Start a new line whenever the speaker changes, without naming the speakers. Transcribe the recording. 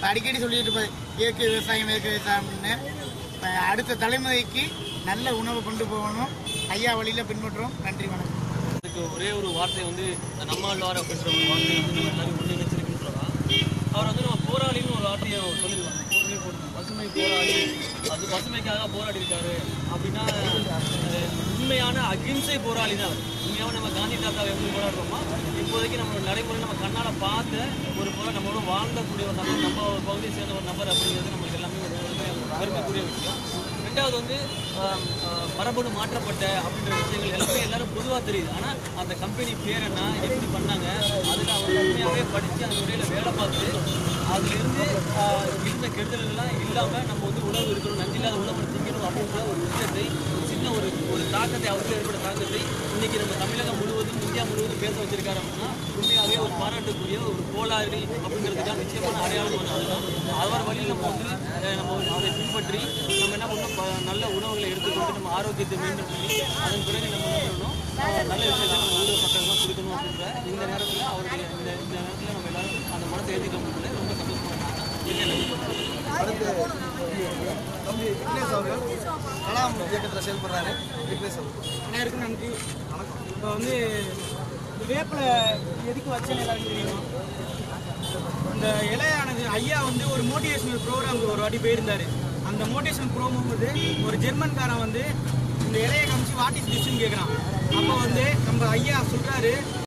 இப்ப அடிக்கடி சொல்லிட்டு இருப்பாரு இயற்கை விவசாயம் இயற்கை விவசாயம்னு இப்ப அடுத்த தலைமுறைக்கு நல்ல உணவு கொண்டு போகணும் ஐயா வழியில பின்பற்றுறோம் நன்றி வணக்கம்
இதுக்கு ஒரே ஒரு வார்த்தை வந்து இந்த நம்மாழ்வார் அப்படின்ற ஒரு வார்த்தை வந்து நம்ம எல்லாரும் ஒன்றிணைச்சிருக்குன்னு சொல்லலாம் அவர் வந்து நம்ம போராளின்னு ஒரு வார்த்தையை அவர் சொல்லிடுவாங்க போர்வே போட்டு பசுமை போராளி அது பசுமைக்காக போராடி இருக்காரு அப்படின்னா அது உண்மையான அகிம்சை போராளி தான் அவர். உண்மையான நம்ம காந்தி தாத்தாவை எப்படி போராடுறோமோ இப்போதைக்கு நம்ம நடைமுறை நம்ம கண்ணால் பார்த்த ஒரு போராட நம்மளோட வாழ்ந்தக்கூடிய ஒரு நபர் நம்ம பகுதியை சேர்ந்த ஒரு நபர் அப்படிங்கிறது நமக்கு எல்லாமே ஒரு பெருமை பெருமைக்குரிய விஷயம் ரெண்டாவது வந்து ஆம், ஆ, மரபணு மாற்றப்பட்ட அப்படின்ற விஷயங்கள் எல்லாமே எல்லாரும் பொதுவாக தெரியுது ஆனால் அந்த கம்பெனி பேர் என்ன எப்படி பண்ணாங்க அதில் அவர் உண்மையாகவே படித்து அந்த துறையில் வேலை பார்த்து அதுலேருந்து ஆ, இருந்த கெடுதல்கள்லாம் இல்லாமல் நம்ம வந்து உணவு இருக்கணும் நஞ்சில்லாத உணவு திங்கணும் அப்படின்ற ஒரு விஷயத்தை ஒரு சின்ன ஒரு ஒரு தாக்கத்தை அவருக்கு ஏற்பட்ட தாக்கத்தை இன்னைக்கு நம்ம தமிழகம் முழுவதும் இந்தியா முழுவதும் பேச வச்சிருக்காரு அப்படின்னா உண்மையாகவே ஒரு பாராட்டக்கூடிய ஒரு கோளாறு அப்படிங்கிறதுக்கான நிச்சயமான அடையாளம் அதுதான் அவர் வழியில் நம்ம வந்து அஹ், நம்ம வந்து அதை பின்பற்றி நம்ம என்ன பண்ணணும் ப- நல்ல உணவுகளை எடுத்துக்கொண்டு நம்ம ஆரோக்கியத்தை மேம்படுத்தி பண்ணி அதன் பிறகு நம்ம என்ன பண்ணணும் அஹ், நல்ல விஷயத்தை நம்ம ஊர் மக்களுக்கு கொடுக்கணும் அப்படின்ற இந்த நேரத்தில் அவருடைய இந்த இந்த நேரத்தில் நம்ம எல்லாரும் அந்த மனத்தை ஏற்றிக்க முடியல ரொம்ப சந்தோஷமாக
அடுத்து தம்பி விக்னேஷ் அவர்கள் கலாம் இயக்கத்தில் செயல்படுறாரு விக்னேஷ் அவர்கள்
அனைவருக்கும் நன்றி இப்போ வந்து இந்த வேப்பிலை எதுக்கு வச்சேன்னு எல்லாருக்கும் தெரியும் இந்த இலையானது ஐயா வந்து ஒரு மோட்டிவேஷனல் ப்ரோக்ராமுக்கு ஒரு வாட்டி போயிருந்தாரு அந்த மோட்டிவேஷனல் ப்ரோக்ராம் வந்து ஒரு ஜெர்மன்காரன் வந்து இந்த இலையை காமிச்சு வாட் இஸ் திஸ்ன்னு கேட்குறான் அப்போ வந்து நம்ம ஐயா சொல்றாரு